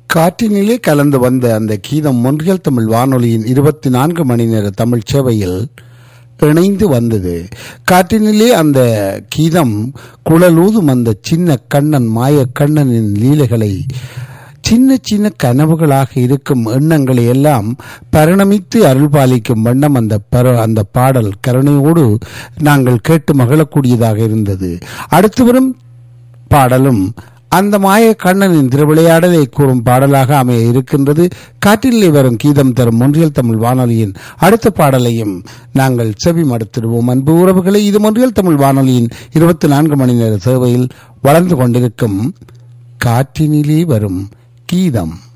காற்றினிலே கலந்து வந்த அந்த கீதம் ஒன்றியல் தமிழ் வானொலியின் இருபத்தி நான்கு மணி நேர தமிழ் சேவையில் இணைந்து வந்தது காற்றினிலே அந்த கீதம் குழலூதும் அந்த சின்ன கண்ணன் மாய கண்ணனின் லீலைகளை சின்ன சின்ன கனவுகளாக இருக்கும் எண்ணங்களை எல்லாம் பரிணமித்து அருள்பாலிக்கும் வண்ணம் அந்த பர அந்த பாடல் கருணையோடு நாங்கள் கேட்டு மகிழக்கூடியதாக இருந்தது அடுத்து வரும் பாடலும் அந்த மாய கண்ணனின் திருவிளையாடலை கூறும் பாடலாக அமைய இருக்கின்றது காற்றிலே வரும் கீதம் தரும் ஒன்றியல் தமிழ் வானொலியின் அடுத்த பாடலையும் நாங்கள் செவி மடுத்திடுவோம் அன்பு உறவுகளை இது ஒன்றியல் தமிழ் வானொலியின் இருபத்தி நான்கு மணி நேர சேவையில் வளர்ந்து கொண்டிருக்கும் காற்றினிலே வரும் கீதம்